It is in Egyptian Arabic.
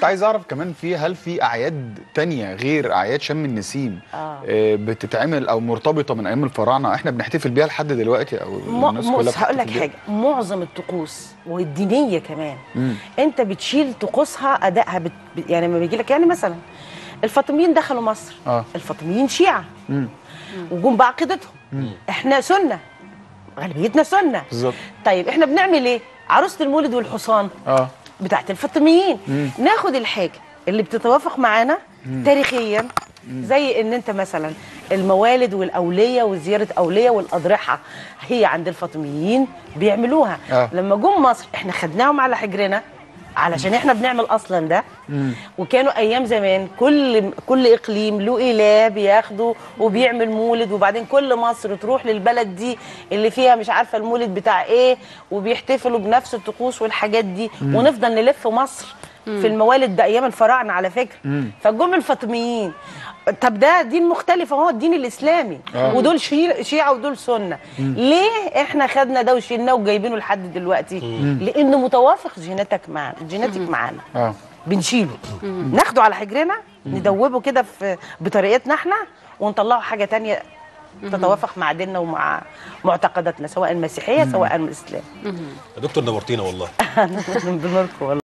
كنت عايز اعرف كمان في هل في اعياد تانية غير اعياد شم النسيم آه. آه، بتتعمل او مرتبطه من ايام الفراعنه احنا بنحتفل بيها لحد دلوقتي او الناس م... كلها بص هقول لك بتحتفل بيها؟ حاجه معظم الطقوس والدينيه كمان مم. انت بتشيل طقوسها ادائها بت... بت- يعني لما بيجي لك يعني مثلا الفاطميين دخلوا مصر اه الفاطميين شيعه مم. وجم بعقيدتهم احنا سنه غالبيتنا سنه بالظبط طيب احنا بنعمل ايه عروسه المولد والحصان اه بتاعت الفاطميين ناخد الحاجه اللي بتتوافق معانا تاريخيا زي ان انت مثلا الموالد والاوليه وزياره اوليه والاضرحه هي عند الفاطميين بيعملوها آه. لما جم مصر احنا خدناهم على حجرنا علشان احنا بنعمل اصلا ده وكانوا ايام زمان كل كل اقليم له اله بياخده وبيعمل مولد وبعدين كل مصر تروح للبلد دي اللي فيها مش عارفه المولد بتاع ايه وبيحتفلوا بنفس الطقوس والحاجات دي ونفضل نلف مصر في الموالد ده ايام الفراعنه على فكره فجم الفاطميين طب ده دين مختلف اهو الدين الاسلامي آه. ودول شيع- شيعه ودول سنه ليه احنا خدنا ده وشيلناه وجايبينه لحد دلوقتي لانه متوافق جيناتك معانا جيناتك معانا اه بنشيله ناخده على حجرنا ندوبه كده في بطريقتنا احنا ونطلعه حاجه تانية تتوافق مع ديننا ومع معتقداتنا سواء مسيحيه سواء اسلام يا دكتور نورتينا والله بنوركم والله